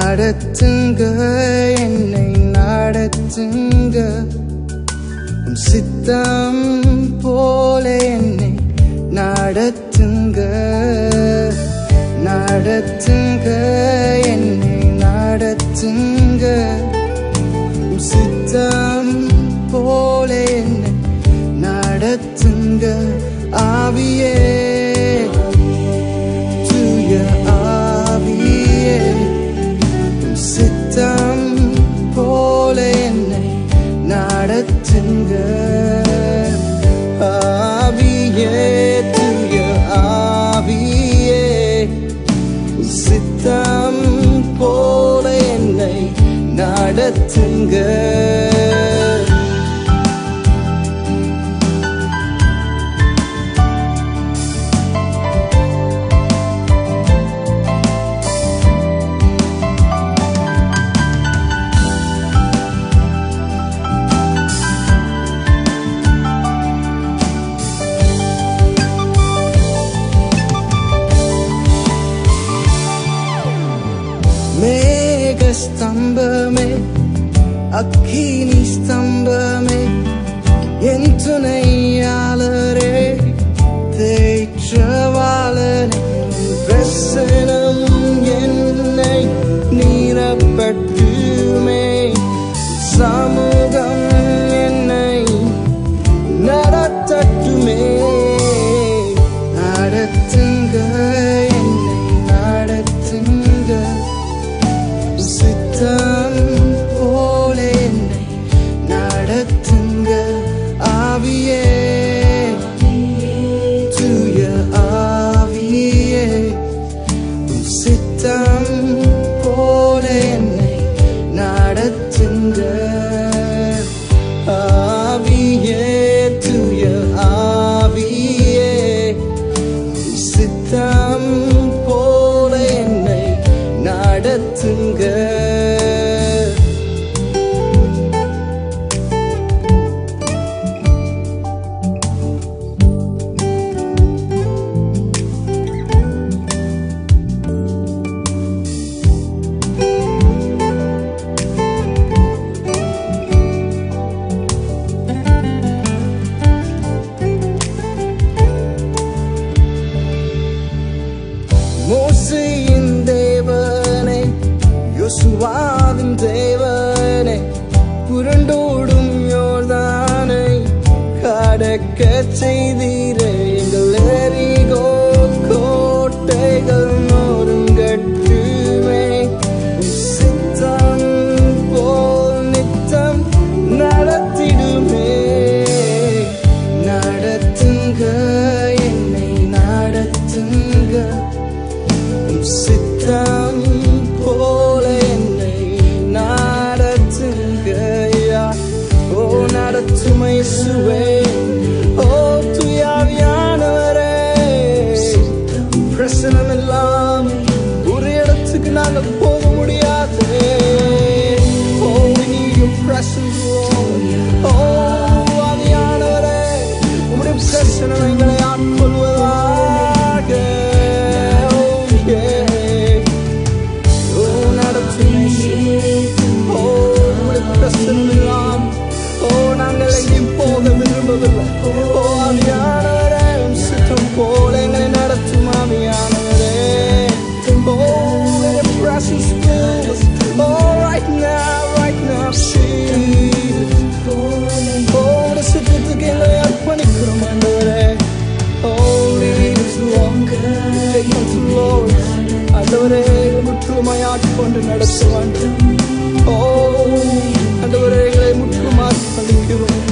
நடத்துங்க என்னை நடத்துங்க உம் சித்தம் போல என்னை நடத்துங்க நடத்துங்க என்னை நடத்துங்க உம் சித்தம் போல என்னை நடத்துங்க ஆவியே தூய ஆவியே உம் சித்தம் போல என்னை நடத்துங்க ஆவியே தூய ஆவியே உம் சித்தம் போல என்னை நடத்துங்க மேக ஸ்தம்பமே அக்கினி ஸ்தம்பமே என் துணையாளரே தேற்றவாளனே பிரசனம் என்னை நீரப்பட்டுமே சமூகம் என்னை நடத்தட்டுமே நடத்துங்க என்னை நடத்துங்க சித்தம் போல என்னை நடத்துங்க ஆவியே தூய ஆவியே உம் சித்தம் போல என்னை நடத்துங்க ஆவியே தூய ஆவியே உம் சித்தம் போல என்னை நடத்துங்க மோசையின் தேவனே யோசுவாவின் தேவனே புரண்டோடும் யோர்தானை கடக்க செய்தீரே எங்கள் எரிகோ கோட்டைகள் நொறுங்கட்டுமே உம் சித்தம் போல் நித்தம் நடத்திடுமே நடத்துங்க என்னை நடத்துங்க உம் சித்தம் போல என்னை நடத்துங்க யா. ஓ நடத்தும் இயேசுவே ஓ துயாவியானவரே பிரசனம் எல்லாம் ஒரு இடத்துக்கு நாங்க போக முடியாது Oh, we need your presence, Lord. Oh, ஆவியானவரே, உம்முடைய பிரசனம் எங்களை ஆட்கொள்வதாக. Oh, yeah. Oh, நடத்தும் இயேசுவே. Oh, உம்முடைய பிரசனம் எல்லாம். Oh, நாங்கள் எங்கேயும் போக விரும்பவில்லை. Oh, ஆவியானவரே, உம் சித்தம் போல எங்களை நடத்தும் ஆவியானவரே. Oh, let your presence fill us. Oh, right now, right now, Jesus. Oh, உம்முடைய சித்தத்துக்கு எங்களை அர்ப்பணிக்கிறோம் ஆண்டவரே. Oh, lead us, Lord. Take us, Lord. ஆண்டவரே முற்றுமாய் ஆட்கொண்டு நடத்த வேண்டும் ஓ ஆண்டவரே எங்களை முற்றுமாய் அளிக்கிறோம்